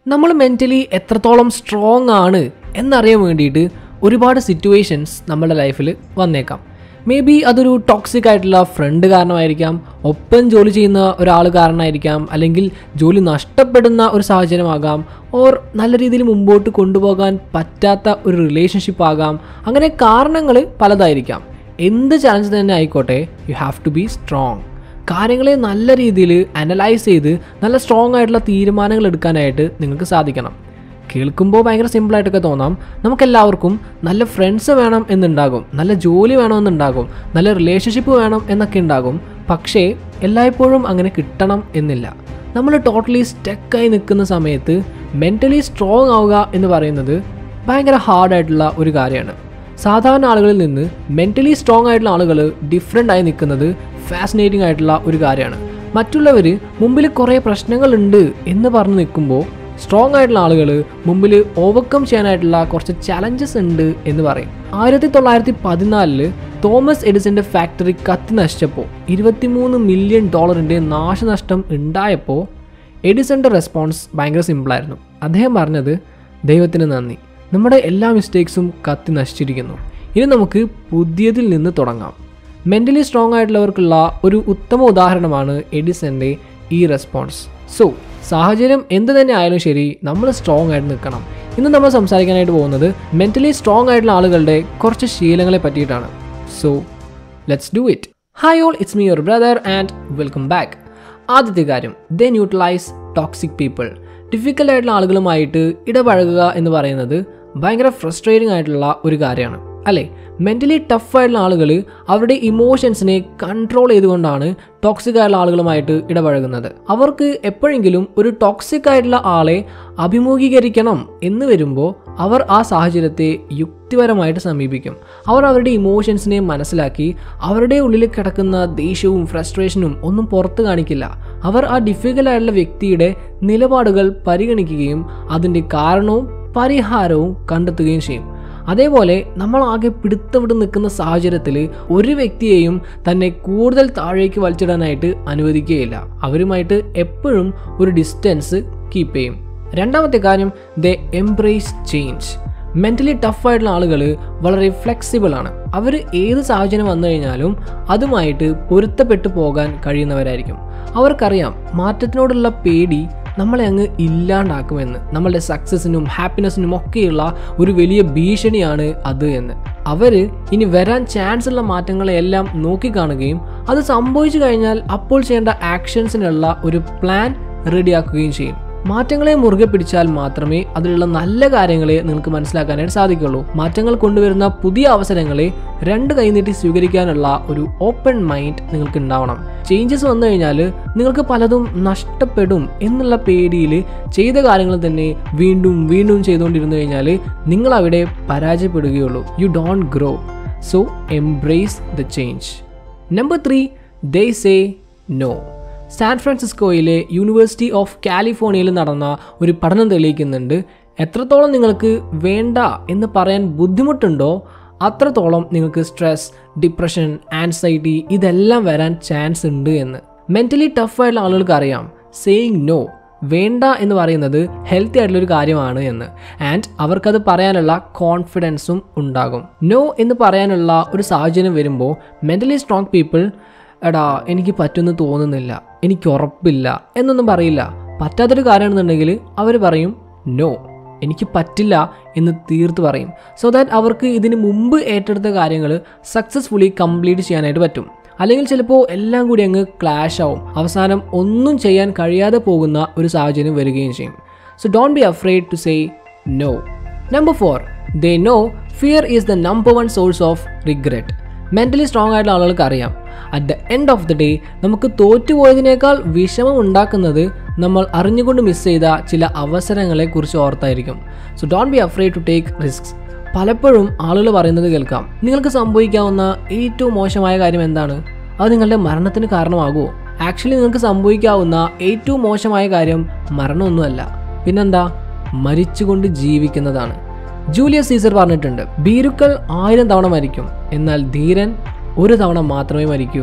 നമ്മൾ മെൻ്റലി എത്രത്തോളം സ്ട്രോങ് ആണ് എന്നറിയാൻ വേണ്ടിയിട്ട് ഒരുപാട് സിറ്റുവേഷൻസ് നമ്മുടെ ലൈഫിൽ വന്നേക്കാം മേ ബി അതൊരു ടോക്സിക് ആയിട്ടുള്ള ഫ്രണ്ട് കാരണമായിരിക്കാം ഒപ്പം ജോലി ചെയ്യുന്ന ഒരാൾ കാരണമായിരിക്കാം അല്ലെങ്കിൽ ജോലി നഷ്ടപ്പെടുന്ന ഒരു സാഹചര്യമാകാം ഓർ നല്ല രീതിയിൽ മുമ്പോട്ട് കൊണ്ടുപോകാൻ പറ്റാത്ത ഒരു റിലേഷൻഷിപ്പ് ആകാം അങ്ങനെ കാരണങ്ങൾ പലതായിരിക്കാം എന്ത് ചലഞ്ച് തന്നെ ആയിക്കോട്ടെ you have to be strong കാര്യങ്ങളെ നല്ല രീതിയിൽ അനലൈസ് ചെയ്ത് നല്ല സ്ട്രോങ് ആയിട്ടുള്ള തീരുമാനങ്ങൾ എടുക്കാനായിട്ട് നിങ്ങൾക്ക് സാധിക്കണം കേൾക്കുമ്പോൾ ഭയങ്കര സിമ്പിളായിട്ടൊക്കെ തോന്നാം നമുക്കെല്ലാവർക്കും നല്ല ഫ്രണ്ട്സ് വേണം എന്നുണ്ടാകും നല്ല ജോലി വേണമെന്നുണ്ടാകും നല്ല റിലേഷൻഷിപ്പ് വേണം എന്നൊക്കെ ഉണ്ടാകും പക്ഷേ എല്ലായ്പ്പോഴും അങ്ങനെ കിട്ടണം എന്നില്ല നമ്മൾ ടോട്ടലി സ്റ്റക്കായി നിൽക്കുന്ന സമയത്ത് മെൻ്റലി സ്ട്രോങ് ആവുക എന്ന് പറയുന്നത് ഭയങ്കര ഹാർഡായിട്ടുള്ള ഒരു കാര്യമാണ് സാധാരണ ആളുകളിൽ നിന്ന് മെൻ്റലി സ്ട്രോങ് ആയിട്ടുള്ള ആളുകൾ ഡിഫറെൻ്റ് ആയി നിൽക്കുന്നത് ഫാസിനേറ്റിംഗ് ആയിട്ടുള്ള ഒരു കാര്യമാണ് മറ്റുള്ളവർ മുമ്പിൽ കുറേ പ്രശ്നങ്ങളുണ്ട് എന്ന് പറഞ്ഞ് നിൽക്കുമ്പോൾ സ്ട്രോങ് ആയിട്ടുള്ള ആളുകൾ മുമ്പിൽ ഓവർകം ചെയ്യാനായിട്ടുള്ള കുറച്ച് ചലഞ്ചസ് ഉണ്ട് എന്ന് പറയും ആയിരത്തി തൊള്ളായിരത്തി പതിനാലില് തോമസ് എഡിസന്റെ ഫാക്ടറി കത്തി നശിച്ചപ്പോൾ ഇരുപത്തിമൂന്ന് മില്യൺ ഡോളറിന്റെ നാശനഷ്ടം ഉണ്ടായപ്പോൾ എഡിസന്റെ റെസ്പോൺസ് ഭയങ്കര സിമ്പിളായിരുന്നു അദ്ദേഹം പറഞ്ഞത് ദൈവത്തിന് നന്ദി നമ്മുടെ എല്ലാ മിസ്റ്റേക്സും കത്തി നശിച്ചിരിക്കുന്നു ഇനി നമുക്ക് പുതിയതിൽ നിന്ന് തുടങ്ങാം മെൻ്റലി സ്ട്രോങ് ആയിട്ടുള്ളവർക്കുള്ള ഒരു ഉത്തമ ഉദാഹരണമാണ് എഡിസന്റെ ഈ റെസ്പോൺസ് സോ സാഹചര്യം എന്ത് തന്നെ ആയാലും ശരി നമ്മൾ സ്ട്രോങ് ആയിട്ട് നിൽക്കണം ഇന്ന് നമ്മൾ സംസാരിക്കാനായിട്ട് പോകുന്നത് മെൻ്റലി സ്ട്രോങ് ആയിട്ടുള്ള ആളുകളുടെ കുറച്ച് ശീലങ്ങളെ പറ്റിയിട്ടാണ് so let's do it hi all it's me your brother and welcome back ആദ്യത്തെ കാര്യം the neutralize toxic people difficult ആയിട്ടുള്ള ആളുകളുമായിട്ട് ഇടപഴകുക എന്ന് പറയുന്നത് ഭയങ്കര ഫ്രസ്ട്രേറ്റിംഗ് ആയിട്ടുള്ള ഒരു കാര്യമാണ് അല്ലേ മെൻ്റലി ടഫ് ആയിട്ടുള്ള ആളുകൾ അവരുടെ ഇമോഷൻസിനെ കൺട്രോൾ ചെയ്തുകൊണ്ടാണ് ടോക്സിക് ആയിട്ടുള്ള ആളുകളുമായിട്ട് ഇടപഴകുന്നത് അവർക്ക് എപ്പോഴെങ്കിലും ഒരു ടോക്സിക് ആയിട്ടുള്ള ആളെ അഭിമുഖീകരിക്കണം എന്ന് വരുമ്പോൾ അവർ ആ സാഹചര്യത്തെ യുക്തിപരമായിട്ട് സമീപിക്കും അവർ അവരുടെ ഇമോഷൻസിനെ മനസ്സിലാക്കി അവരുടെ ഉള്ളിൽ കിടക്കുന്ന ദേഷ്യവും ഫ്രസ്ട്രേഷനും ഒന്നും പുറത്ത് കാണിക്കില്ല അവർ ആ ഡിഫിക്കൽട്ട് ആയിട്ടുള്ള വ്യക്തിയുടെ നിലപാടുകൾ പരിഗണിക്കുകയും അതിൻ്റെ കാരണവും പരിഹാരവും കണ്ടെത്തുകയും ചെയ്യും അതേപോലെ നമ്മൾ ആകെ പിടുത്തവിട്ട് നിൽക്കുന്ന സാഹചര്യത്തിൽ ഒരു വ്യക്തിയെയും തന്നെ കൂടുതൽ താഴേക്ക് വലിച്ചിടാനായിട്ട് അനുവദിക്കുകയില്ല അവരുമായിട്ട് എപ്പോഴും ഒരു ഡിസ്റ്റൻസ് കീപ്പ് ചെയ്യും രണ്ടാമത്തെ കാര്യം the embrace change mentally tough ആയിട്ടുള്ള ആളുകൾ വളരെ ഫ്ലെക്സിബിൾ ആണ് അവർ ഏത് സാഹചര്യം വന്നു കഴിഞ്ഞാലും അതുമായിട്ട് പൊരുത്തപ്പെട്ടു പോകാൻ കഴിയുന്നവരായിരിക്കും അവർക്കറിയാം മാറ്റത്തിനോടുള്ള പേടി നമ്മളെ അങ്ങ് ഇല്ലാണ്ടാക്കുമെന്ന് നമ്മളുടെ സക്സസിനും ഹാപ്പിനെസ്സിനും ഒക്കെയുള്ള ഒരു വലിയ ഭീഷണിയാണ് അത് എന്ന് അവർ ഇനി വരാൻ ചാൻസ് ഉള്ള മാറ്റങ്ങളെല്ലാം നോക്കിക്കാണുകയും അത് സംഭവിച്ചു കഴിഞ്ഞാൽ അപ്പോൾ ചെയ്യേണ്ട ആക്ഷൻസിനുള്ള ഒരു പ്ലാൻ റെഡിയാക്കുകയും ചെയ്യും മാറ്റങ്ങളെ മുറുകെ പിടിച്ചാൽ മാത്രമേ അതിലുള്ള നല്ല കാര്യങ്ങളെ നിങ്ങൾക്ക് മനസ്സിലാക്കാനായിട്ട് സാധിക്കുള്ളൂ മാറ്റങ്ങൾ കൊണ്ടുവരുന്ന പുതിയ അവസരങ്ങളെ രണ്ട് കൈനീട്ടി സ്വീകരിക്കാനുള്ള ഒരു ഓപ്പൺ മൈൻഡ് നിങ്ങൾക്ക് ഉണ്ടാവണം ചേഞ്ചസ് വന്നു കഴിഞ്ഞാൽ നിങ്ങൾക്ക് പലതും നഷ്ടപ്പെടും എന്നുള്ള പേടിയിൽ ചെയ്ത കാര്യങ്ങൾ തന്നെ വീണ്ടും വീണ്ടും ചെയ്തുകൊണ്ടിരുന്നു കഴിഞ്ഞാൽ നിങ്ങൾ അവിടെ പരാജയപ്പെടുകയുള്ളൂ you don't grow so embrace the change number three they say no San ഫ്രാൻസിസ്കോയിലെ യൂണിവേഴ്സിറ്റി ഓഫ് കാലിഫോർണിയയിൽ നടന്ന ഒരു പഠനം തെളിയിക്കുന്നുണ്ട് എത്രത്തോളം നിങ്ങൾക്ക് വേണ്ട എന്ന് പറയാൻ ബുദ്ധിമുട്ടുണ്ടോ അത്രത്തോളം നിങ്ങൾക്ക് സ്ട്രെസ് ഡിപ്രഷൻ ആൻസൈറ്റി ഇതെല്ലാം വരാൻ ചാൻസ് ഉണ്ട് എന്ന് മെൻ്റലി ടഫ് ആയിട്ടുള്ള ആളുകൾക്ക് അറിയാം സേയിങ് നോ വേണ്ട എന്ന് പറയുന്നത് ഹെൽത്തി ആയിട്ടുള്ളൊരു കാര്യമാണ് എന്ന് ആൻഡ് അവർക്കത് പറയാനുള്ള കോൺഫിഡൻസും ഉണ്ടാകും നോ എന്ന് പറയാനുള്ള ഒരു സാഹചര്യം വരുമ്പോൾ മെൻ്റലി സ്ട്രോങ് പീപ്പിൾ എടാ എനിക്ക് പറ്റുമെന്ന് തോന്നുന്നില്ല എനിക്ക് ഉറപ്പില്ല എന്നൊന്നും പറയില്ല പറ്റാത്തൊരു കാര്യമാണെന്നുണ്ടെങ്കിൽ അവർ പറയും നോ എനിക്ക് പറ്റില്ല എന്ന് തീർത്ത് പറയും സോ ദാറ്റ് അവർക്ക് ഇതിന് മുമ്പ് ഏറ്റെടുത്ത കാര്യങ്ങൾ സക്സസ്ഫുള്ളി കംപ്ലീറ്റ് ചെയ്യാനായിട്ട് പറ്റും അല്ലെങ്കിൽ ചിലപ്പോൾ എല്ലാം കൂടി അങ്ങ് ക്ലാഷ് ആവും അവസാനം ഒന്നും ചെയ്യാൻ കഴിയാതെ പോകുന്ന ഒരു സാഹചര്യം വരികയും ചെയ്യും so don't be afraid to say no number four they know fear is the number one source of regret mentally strong ആയിട്ടുള്ള ആളുകൾക്ക് അറിയാം at the end of the day നമുക്ക് തോറ്റുപോയതിനേക്കാൾ വിഷമം ഉണ്ടാക്കുന്നത് നമ്മൾ അറിഞ്ഞുകൊണ്ട് മിസ് ചെയ്ത ചില അവസരങ്ങളെ കുറിച്ച് ഓർത്തായിരിക്കും so don't be afraid to take risks പലപ്പോഴും ആളുകൾ പറയുന്നത് കേൾക്കാം നിങ്ങൾക്ക് സംഭവിക്കാവുന്ന ഏറ്റവും മോശമായ കാര്യം എന്താണ് അത് നിങ്ങളുടെ മരണത്തിന് കാരണമാകുമോ ആക്ച്വലി നിങ്ങൾക്ക് സംഭവിക്കാവുന്ന ഏറ്റവും മോശമായ കാര്യം മരണമൊന്നുമല്ല പിന്നെന്താ മരിച്ചുകൊണ്ട് ജീവിക്കുന്നതാണ് ജൂലിയസ് സീസർ പറഞ്ഞിട്ടുണ്ട് ഭീരുക്കൾ ആയിരം തവണ മരിക്കും എന്നാൽ ധീരൻ ഒരു തവണ മാത്രമേ മരിക്കുകയുള്ളൂ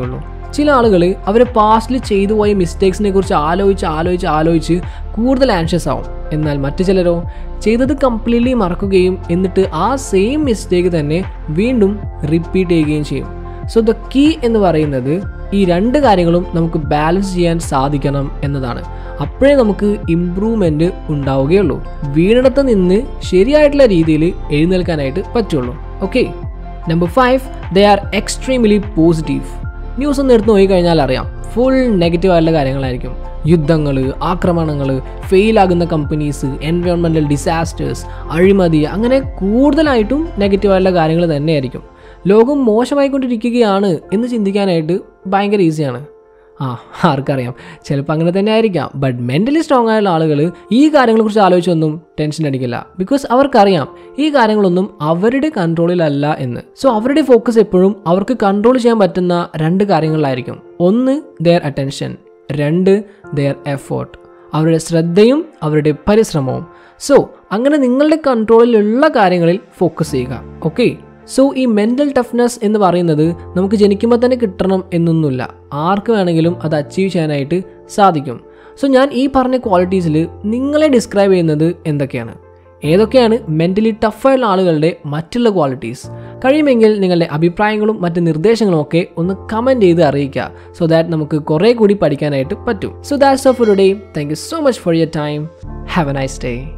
ചില ആളുകൾ അവർ പാസ്റ്റിൽ ചെയ്തു പോയ മിസ്റ്റേക്സിനെ കുറിച്ച് ആലോചിച്ച് ആലോചിച്ച് ആലോചിച്ച് കൂടുതൽ ആൻഷ്യസ് ആവും എന്നാൽ മറ്റു ചിലരോ ചെയ്തത് കംപ്ലീറ്റ്ലി മറക്കുകയും എന്നിട്ട് ആ സെയിം മിസ്റ്റേക്ക് തന്നെ വീണ്ടും റിപ്പീറ്റ് ചെയ്യുകയും ചെയ്യും സോ ദ കീ എന്ന് പറയുന്നത് ഈ രണ്ട് കാര്യങ്ങളും നമുക്ക് ബാലൻസ് ചെയ്യാൻ സാധിക്കണം എന്നതാണ് അപ്പോഴേ നമുക്ക് ഇമ്പ്രൂവ്മെന്റ് ഉണ്ടാവുകയുള്ളൂ വീണിടത്ത് നിന്ന് ശരിയായിട്ടുള്ള രീതിയിൽ എഴുന്നേൽക്കാനായിട്ട് പറ്റുള്ളൂ okay number five they are extremely positive news ഒന്ന് എടുത്ത് നോക്കിക്കഴിഞ്ഞാൽ അറിയാം ഫുൾ നെഗറ്റീവ് ആയിട്ടുള്ള കാര്യങ്ങളായിരിക്കും യുദ്ധങ്ങൾ ആക്രമണങ്ങൾ ഫെയിലാകുന്ന കമ്പനീസ് എൻവയോൺമെൻറ്റൽ ഡിസാസ്റ്റേഴ്സ് അഴിമതി അങ്ങനെ കൂടുതലായിട്ടും നെഗറ്റീവായിട്ടുള്ള കാര്യങ്ങൾ തന്നെയായിരിക്കും ലോകം മോശമായിക്കൊണ്ടിരിക്കുകയാണ് എന്ന് ചിന്തിക്കാനായിട്ട് ഭയങ്കര ഈസിയാണ് ആ ആർക്കറിയാം ചിലപ്പോൾ അങ്ങനെ തന്നെ ആയിരിക്കാം ബട്ട് മെൻ്റലി സ്ട്രോങ് ആയുള്ള ആളുകൾ ഈ കാര്യങ്ങളെക്കുറിച്ച് ആലോചിച്ചൊന്നും ടെൻഷൻ അടിക്കില്ല ബിക്കോസ് അവർക്കറിയാം ഈ കാര്യങ്ങളൊന്നും അവരുടെ കൺട്രോളിലല്ല എന്ന് സോ അവരുടെ ഫോക്കസ് എപ്പോഴും അവർക്ക് കൺട്രോൾ ചെയ്യാൻ പറ്റുന്ന രണ്ട് കാര്യങ്ങളിലായിരിക്കും ഒന്ന് ദെയർ അറ്റൻഷൻ രണ്ട് ദെയർ എഫേർട്ട് അവരുടെ ശ്രദ്ധയും അവരുടെ പരിശ്രമവും സോ അങ്ങനെ നിങ്ങളുടെ കൺട്രോളിലുള്ള കാര്യങ്ങളിൽ ഫോക്കസ് ചെയ്യുക ഓക്കെ സോ ഈ മെൻ്റൽ ടഫ്നെസ് എന്ന് പറയുന്നത് നമുക്ക് ജനിക്കുമ്പോൾ തന്നെ കിട്ടണം എന്നൊന്നുമില്ല ആർക്ക് വേണമെങ്കിലും അത് അച്ചീവ് ചെയ്യാനായിട്ട് സാധിക്കും സോ ഞാൻ ഈ പറഞ്ഞ ക്വാളിറ്റീസിൽ നിങ്ങളെ ഡിസ്ക്രൈബ് ചെയ്യുന്നത് എന്തൊക്കെയാണ് ഏതൊക്കെയാണ് മെൻ്റലി ടഫായുള്ള ആളുകളുടെ മറ്റുള്ള ക്വാളിറ്റീസ് കഴിയുമെങ്കിൽ നിങ്ങളുടെ അഭിപ്രായങ്ങളും മറ്റ് നിർദ്ദേശങ്ങളും ഒക്കെ ഒന്ന് കമൻറ്റ് ചെയ്ത് അറിയിക്കുക സോ ദാറ്റ് നമുക്ക് കുറേ കൂടി പഠിക്കാനായിട്ട് പറ്റും so that's of today thank you so much for your time have a nice day